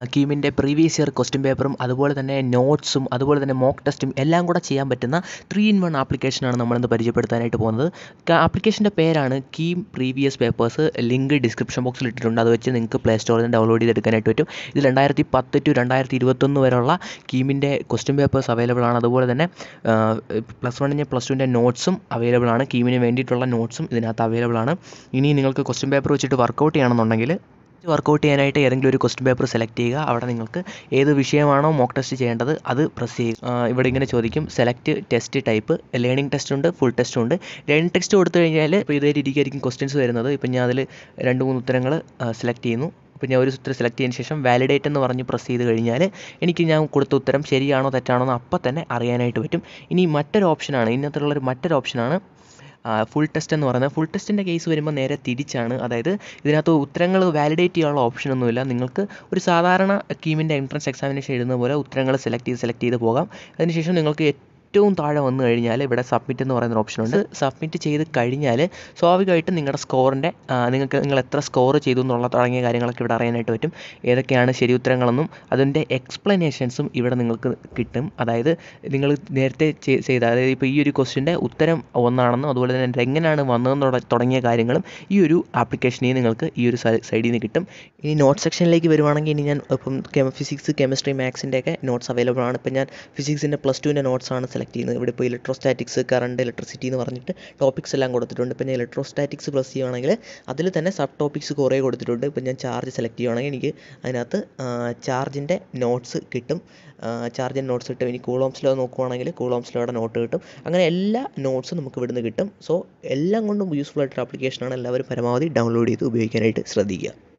കീമിൻ്റെ previous year question പേപ്പറും അതുപോലെ തന്നെ നോട്ട്സും അതുപോലെ തന്നെ മോക്ക് ടെസ്റ്റും എല്ലാം കൂടെ ചെയ്യാൻ പറ്റുന്ന ത്രീ ഇൻ വൺ ആപ്ലിക്കേഷനാണ് നമ്മളിന്ന് പരിചയപ്പെടുത്താനായിട്ട് പോകുന്നത് ആപ്ലിക്കേഷൻ്റെ പേരാണ് KEAM previous papers link description ബോക്സിൽ ഇട്ടിട്ടുണ്ട് അത് വെച്ച് നിങ്ങൾക്ക് പ്ലേ സ്റ്റോറിൽ നിന്ന് ഡൗൺലോഡ് ചെയ്തെടുക്കാനായിട്ട് പറ്റും ഇത് രണ്ടായിരത്തി പത്ത് ടു രണ്ടായിരത്തി ഇരുപത്തൊന്ന് വരെയുള്ള കീമിൻ്റെ ക്വസ്റ്റ്യൻ പേപ്പേഴ്സ് അവൈലബിൾ ആണ് അതുപോലെ തന്നെ പ്ലസ് വണ്ണിൻ്റെ പ്ലസ് ടുവിൻ്റെ നോട്ട്സും അവൈലബിൾ ആണ് കീമിന് വേണ്ടിയിട്ടുള്ള നോട്ട്സും ഇതിനകത്ത് അവൈലബിൾ ആണ് ഇനി നിങ്ങൾക്ക് ക്വസ്റ്റ്യൻ പേപ്പർ വെച്ചിട്ട് വർക്കൗട്ട് ചെയ്യണമെന്നുണ്ടെങ്കിൽ വർക്കൗട്ട് ചെയ്യാനായിട്ട് ഏതെങ്കിലും ഒരു ക്വസ്റ്റ്യൻ പേപ്പർ സെലക്ട് ചെയ്യുക അവിടെ നിങ്ങൾക്ക് ഏത് വിഷയമാണോ മോക്ക് ടെസ്റ്റ് ചെയ്യേണ്ടത് അത് പ്രസ് ചെയ്യുക ഇവിടെ ഇങ്ങനെ ചോദിക്കും select test type learning test ഉണ്ട് ഫുൾ ടെസ്റ്റ് ഉണ്ട് ലേണിംഗ് ടെസ്റ്റ് കൊടുത്തു കഴിഞ്ഞാൽ ഇപ്പോൾ ഇതേ രീതിക്കായിരിക്കും ക്വസ്റ്റ്യൻസ് വരുന്നത് ഇപ്പം ഞാൻ അതിൽ രണ്ട് മൂന്ന് ഉത്തരങ്ങൾ സെലക്ട് ചെയ്യുന്നു അപ്പോൾ ഞാൻ ഒരു ഉത്തരം സെലക്ട് ചെയ്തതിന് ശേഷം വാലിഡേറ്റ് എന്ന് പറഞ്ഞ് പ്രസ് ചെയ്ത് കഴിഞ്ഞാൽ എനിക്ക് ഞാൻ കൊടുത്ത ഉത്തരം ശരിയാണോ തെറ്റാണോ എന്ന് അപ്പം തന്നെ അറിയാനായിട്ട് പറ്റും ഇനി മറ്റൊരു ഓപ്ഷനാണ് ഇതിനകത്തുള്ളൊരു മറ്റൊരു ഓപ്ഷനാണ് ഫുൾ ടെസ്റ്റ് എന്ന് പറയുന്നത് ഫുൾ ടെസ്റ്റിൻ്റെ കേസ് വരുമ്പോൾ നേരെ തിരിച്ചാണ് അതായത് ഇതിനകത്ത് ഉത്തരങ്ങൾ വാലിഡേറ്റ് ചെയ്യാനുള്ള ഓപ്ഷനൊന്നുമില്ല നിങ്ങൾക്ക് ഒരു സാധാരണ കീമിൻ്റെ എൻട്രൻസ് എക്സാമിനേഷൻ എഴുതുന്ന പോലെ ഉത്തരങ്ങൾ സെലക്ട് ചെയ്ത് സെലക്ട് ചെയ്ത് പോകാം അതിനുശേഷം നിങ്ങൾക്ക് ഏറ്റവും താഴെ വന്നു കഴിഞ്ഞാൽ ഇവിടെ സബ്മിറ്റ് എന്ന് പറയുന്ന ഓപ്ഷൻ ഉണ്ട് സബ്മിറ്റ് ചെയ്ത് കഴിഞ്ഞാൽ സ്വാഭാവികമായിട്ടും നിങ്ങളുടെ സ്കോറിൻ്റെ നിങ്ങൾക്ക് നിങ്ങൾ എത്ര സ്കോർ ചെയ്തു എന്നുള്ള തുടങ്ങിയ കാര്യങ്ങളൊക്കെ ഇവിടെ അറിയാനായിട്ട് പറ്റും ഏതൊക്കെയാണ് ശരി ഉത്തരങ്ങളെന്നും അതിൻ്റെ എക്സ്പ്ലനേഷൻസും ഇവിടെ നിങ്ങൾക്ക് കിട്ടും അതായത് നിങ്ങൾ നേരത്തെ ചെയ്ത അതായത് ഇപ്പോൾ ഈ ഒരു ക്വസ്റ്റിൻ്റെ ഉത്തരം ഒന്നാണെന്നും അതുപോലെ തന്നെ എങ്ങനെയാണ് വന്നതെന്നുള്ള തുടങ്ങിയ കാര്യങ്ങളും ഈ ഒരു ആപ്ലിക്കേഷനിൽ നിങ്ങൾക്ക് ഈ ഒരു സൈഡിൽ നിന്ന് കിട്ടും ഇനി നോട്ട് സെക്ഷനിലേക്ക് വരുവാണെങ്കിൽ ഇനി ഞാൻ ഇപ്പം ഫിസിക്സ് കെമിസ്ട്രി മാത്സിൻ്റെ ഒക്കെ നോട്ട്സ് അവൈലബിൾ ആണ് ഇപ്പം ഞാൻ ഫിസിക്സിൻ്റെ പ്ലസ് ടുവിൻ്റെ നോട്ട്സ് ആണ് സെലക്ട് ചെയ്യുന്നത് ഇവിടെ ഇപ്പോൾ ഇലക്ട്രോസ്റ്റാറ്റിക്സ് കറണ്ട് ഇലക്ട്രിസിറ്റി എന്ന് പറഞ്ഞിട്ട് ടോപ്പിക്സ് എല്ലാം കൊടുത്തിട്ടുണ്ട് ഇപ്പം ഞാൻ ഇലക്ട്രോസ്റ്റാറ്റിക്സ് പ്രസ് ചെയ്യുവാണെങ്കിൽ അതിൽ തന്നെ സബ് ടോപ്പിക്സ് കുറേ കൊടുത്തിട്ടുണ്ട് ഇപ്പം ഞാൻ ചാർജ് സെലക്ട് ചെയ്യുവാണെങ്കിൽ എനിക്ക് അതിനകത്ത് ചാർജിൻ്റെ നോട്ട്സ് കിട്ടും ചാർജിൻ്റെ നോട്ട്സ് കിട്ടും ഇനി കൂളോംസിലോ നോക്കുവാണെങ്കിൽ കൂളോംസിലോടെ നോട്ട് കിട്ടും അങ്ങനെ എല്ലാ നോട്ട്സും നമുക്ക് ഇവിടുന്ന് കിട്ടും സോ എല്ലാം കൊണ്ടും യൂസ്ഫുൾ ആയിട്ടൊരു ആപ്ലിക്കേഷനാണ് എല്ലാവരും പരമാവധി ഡൗൺലോഡ് ചെയ്ത് ഉപയോഗിക്കാനായിട്ട് ശ്രദ്ധിക്കുക